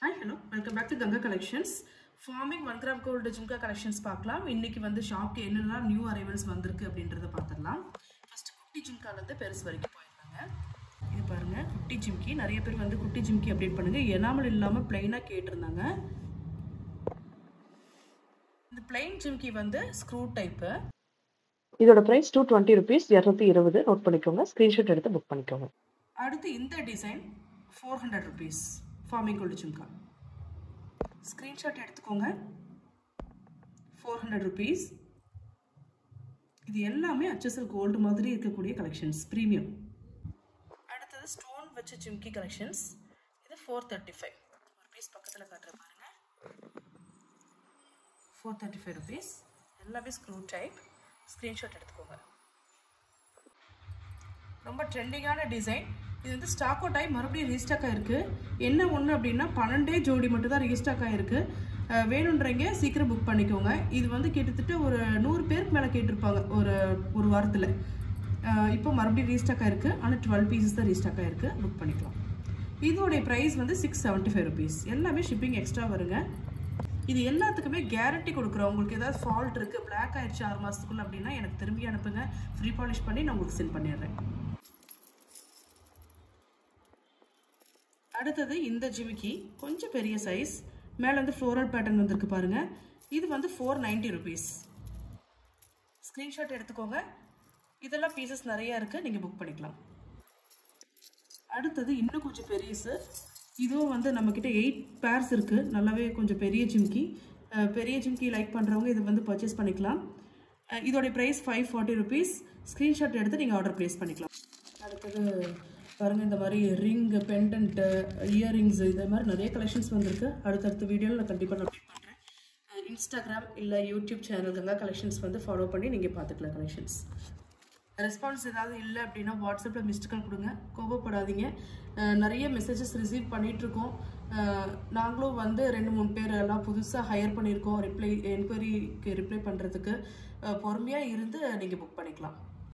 hi hello welcome back to Ganga collections forming one gram gold jhumka collections பார்க்கலாம் இன்னைக்கு வந்து ஷாப்க்கு என்னெல்லாம் நியூ அரைவல்ஸ் வந்திருக்கு அப்படின்றத பார்த்துடலாம் ஃபர்ஸ்ட் குட்டி ஜிம்காலேருந்து பெருசு வரைக்கும் போயிருக்காங்க இது பாருங்க குட்டி ஜிம்கி நிறைய பேர் வந்து குட்டி ஜிம்கி அப்டேட் பண்ணுங்க எனாமல் இல்லாமல் பிளைனாக கேட்டிருந்தாங்க இந்த பிளைன் ஜிம்கி வந்து ஸ்க்ரூ டைப்பு இதோட பிரைஸ் டூ டுவெண்ட்டி ருபீஸ் இரநூத்தி இருபது நோட் பண்ணிக்கோங்க ஸ்க்ரீன்ஷாட் எடுத்து புக் பண்ணிக்கோங்க அடுத்து இந்த design four hundred rupees forming gold jhumka screenshot எடுத்துக்கோங்க ஃபோர் ஹண்ட்ரட் ருபீஸ் இது எல்லாமே HSL கோல்டு மாதிரி இருக்கக்கூடிய கலெக்ஷன்ஸ் ப்ரீமியம் அடுத்தது ஸ்டோன் வச்ச ஜிம்கி கலெக்ஷன்ஸ் இது ஃபோர் தேர்ட்டி ஃபைவ் ஒரு பீஸ் பக்கத்தில் காட்டுற பாருங்க ஃபோர் தேர்ட்டி ஃபைவ் ருபீஸ் எல்லாமே ஸ்க்ரூ டைப் ஸ்க்ரீன்ஷாட் எடுத்துக்கோங்க ரொம்ப ட்ரெண்டிங்கான டிசைன் இது வந்து ஸ்டாக் அவுட் ஆகி மறுபடியும் ரீஸ்டாக் ஆயிருக்கு என்ன ஒன்று அப்படின்னா பன்னெண்டே ஜோடி மட்டும் தான் ரீஸ்டாக் ஆயிருக்கு அஹ் வேணுன்றீங்க சீக்கிரம் புக் பண்ணிக்கோங்க இது வந்து கிட்டத்தட்ட ஒரு நூறு பேருக்கு மேலே கேட்டிருப்பாங்க ஒரு ஒரு வாரத்தில் இப்போ மறுபடியும் ரீஸ்டாக் ஆயிருக்கு ஆனால் டுவெல் பீசஸ் தான் ரீஸ்டாக் ஆயிருக்கு புக் பண்ணிக்கலாம் இதோடைய ப்ரைஸ் வந்து சிக்ஸ் செவன்ட்டி ஃபைவ் ருபீஸ் எல்லாமே ஷிப்பிங் எக்ஸ்ட்ரா வருங்க இது எல்லாத்துக்குமே கேரண்டி கொடுக்குறோம் உங்களுக்கு ஏதாவது ஃபால்ட் இருக்குது பிளாக் ஆயிடுச்சு ஆறு மாதத்துக்குள்ள அப்படின்னா எனக்கு திரும்பி அனுப்புங்க ஃப்ரீ பாலிஷ் பண்ணி நான் உங்களுக்கு சென்ட் பண்ணிடுறேன் அடுத்தது இந்த ஜிமிக்கி கொஞ்சம் பெரிய சைஸ் மேலே வந்து ஃப்ளோரல் பேட்டர்ன் வந்திருக்கு பாருங்க இது வந்து ஃபோர் நைன்ட்டி ருபீஸ் ஸ்க்ரீன்ஷாட் எடுத்துக்கோங்க இதெல்லாம் பீசஸ் நிறையா இருக்குது நீங்கள் புக் பண்ணிக்கலாம் அடுத்தது இன்னும் கொஞ்சம் பெரியசு இதுவும் வந்து நம்மக்கிட்ட எயிட் பேர்ஸ் இருக்குது நல்லாவே கொஞ்சம் பெரிய ஜிம்கி அஹ் பெரிய ஜிம்கி லைக் பண்ணுறவங்க இது வந்து பர்ச்சேஸ் பண்ணிக்கலாம் அஹ் இதோடைய price five forty rupees screenshot எடுத்து நீங்கள் ஆர்டர் ப்ளேஸ் பண்ணிக்கலாம் அடுத்தது பாருங்கள் இந்த மாதிரி ரிங்கு பெண்டன்ட்டு இயரிங்ஸ் இது மாதிரி நிறைய கலெக்ஷன்ஸ் வந்திருக்கு அடுத்தடுத்த வீடியோவில் நான் கண்டிப்பாக நான் அப்டேட் பண்ணுறேன் இன்ஸ்டாகிராம் இல்லை யூடியூப் சேனல் கங்கா கலெக்ஷன்ஸ் வந்து ஃபாலோ பண்ணி நீங்கள் பார்த்துக்கலாம் கலெக்ஷன்ஸ் ரெஸ்பான்ஸ் ஏதாவது இல்லை அப்படின்னா வாட்ஸ்அப்பில் மிஸ்டு கால் கொடுங்க கோபப்படாதீங்க அஹ் நிறைய மெசேஜஸ் ரிசீவ் பண்ணிகிட்ருக்கோம் நாங்களும் வந்து ரெண்டு மூணு பேர் எல்லாம் புதுசாக ஹையர் பண்ணியிருக்கோம் ரிப்ளை என்கொயரிக்கு ரிப்ளை பண்ணுறதுக்கு பொறுமையாக இருந்து நீங்கள் புக் பண்ணிக்கலாம்